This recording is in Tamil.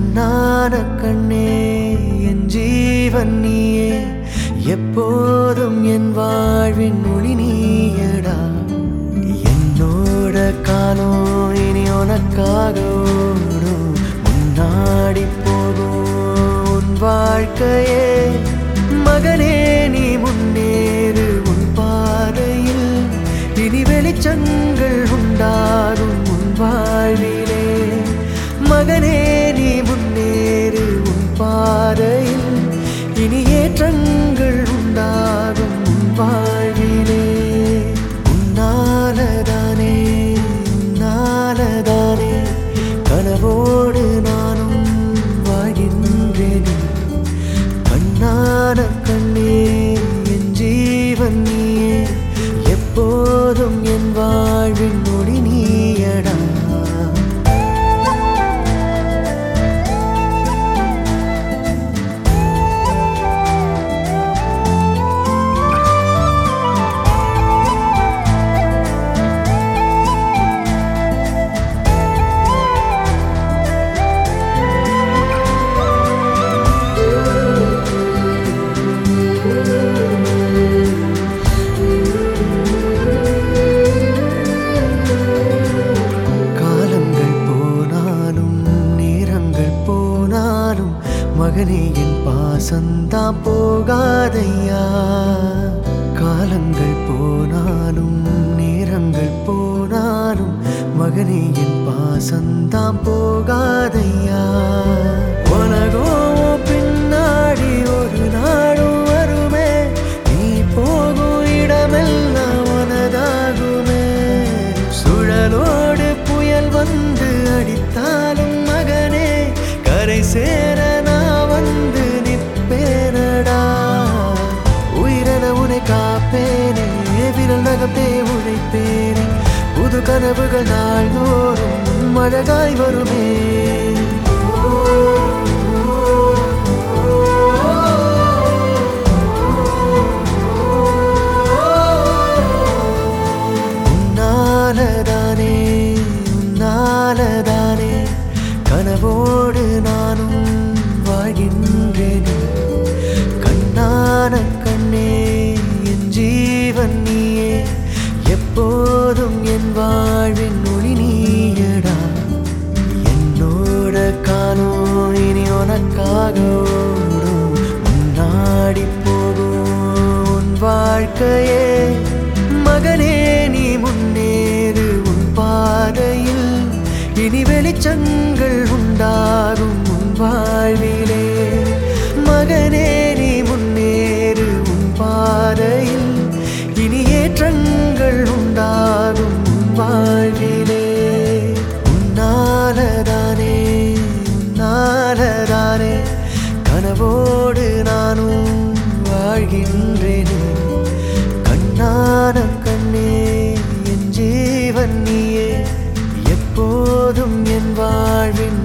கண்ணான கண்ணே என் ஜீவன் நீயே எப்போதும் என் வாழ்வின் ஒளி நீயடா என்னோட காலம் இனி உனக்காக ஓடும் முன்னாடி போகும் உன் வாழ்க்கையே மகனே நீ முன்னேறு உன் பாதையில் இனி வெளிச்சங்கள் உண்டாகும் உன் வாழ்விலே மகனே நீ முன்னேறு உன் பாதையில் இனி ஏற்றங்கள் உண்டாகும் உன் வாழ்விலே உன்னாலதானே உன்னாலதானே கனவோடு நானும் வாழ்கின்றேன் கண்ணான கண்ணே என் ஜீவன் நீயே எப்போதும் என் வாழ்வின் ஒளி நீயடா காலங்கள் போனாலும் நேரங்கள் போனாலும் மகனே என் பாசந்தாம் போகாதையா காலங்கள் போனாலும் நேரங்கள் போனாலும் மகனே என் பாசந்தாம் போகாதையா உலகோ பின்னாடி ஒரு நாடும் வருமே நீ போகும் இடமெல்லாம் உனதாகுமே சுழலோடு புயல் வந்து அடித்தாலும் மகனே கரை சேர நான் வந்து நிற்பேனடா உயிரென உனை காப்பேனே விரல் நகத்தே உழைப்பேனே புது கனவுகள் நாள்தோறும் அழகாய் வருமே உன்னாலதானே உன்னாலதானே கனவோடு நானும் வாழ்கின்றேன் கண்ணான கண்ணே என் ஜீவன் நீயே எப்போதும் என் வாழ்வின் ஒளி நீயடா என்னோட காலம் இனி உனக்காக ஓடும் முன்னாடி போகும் உன் வாழ்க்கையே மகனே நீ முன்னேறு உன் பாதையில் இனி வெளிச்சங்கள் உண்டாகும் உன் வாழ்விலே மகனே நீ முன்னேறு உன் பாதையில் இனி ஏற்றங்கள் உண்டாகும் உன் வாழ்விலே உன்னாலதானே உன்னாலதானே கனவோடு நானும் வாழ்கின்றேனே கண்ணான கண்ணே என் ஜீவன் நீயே எப்போதும் என் வாழ்வின்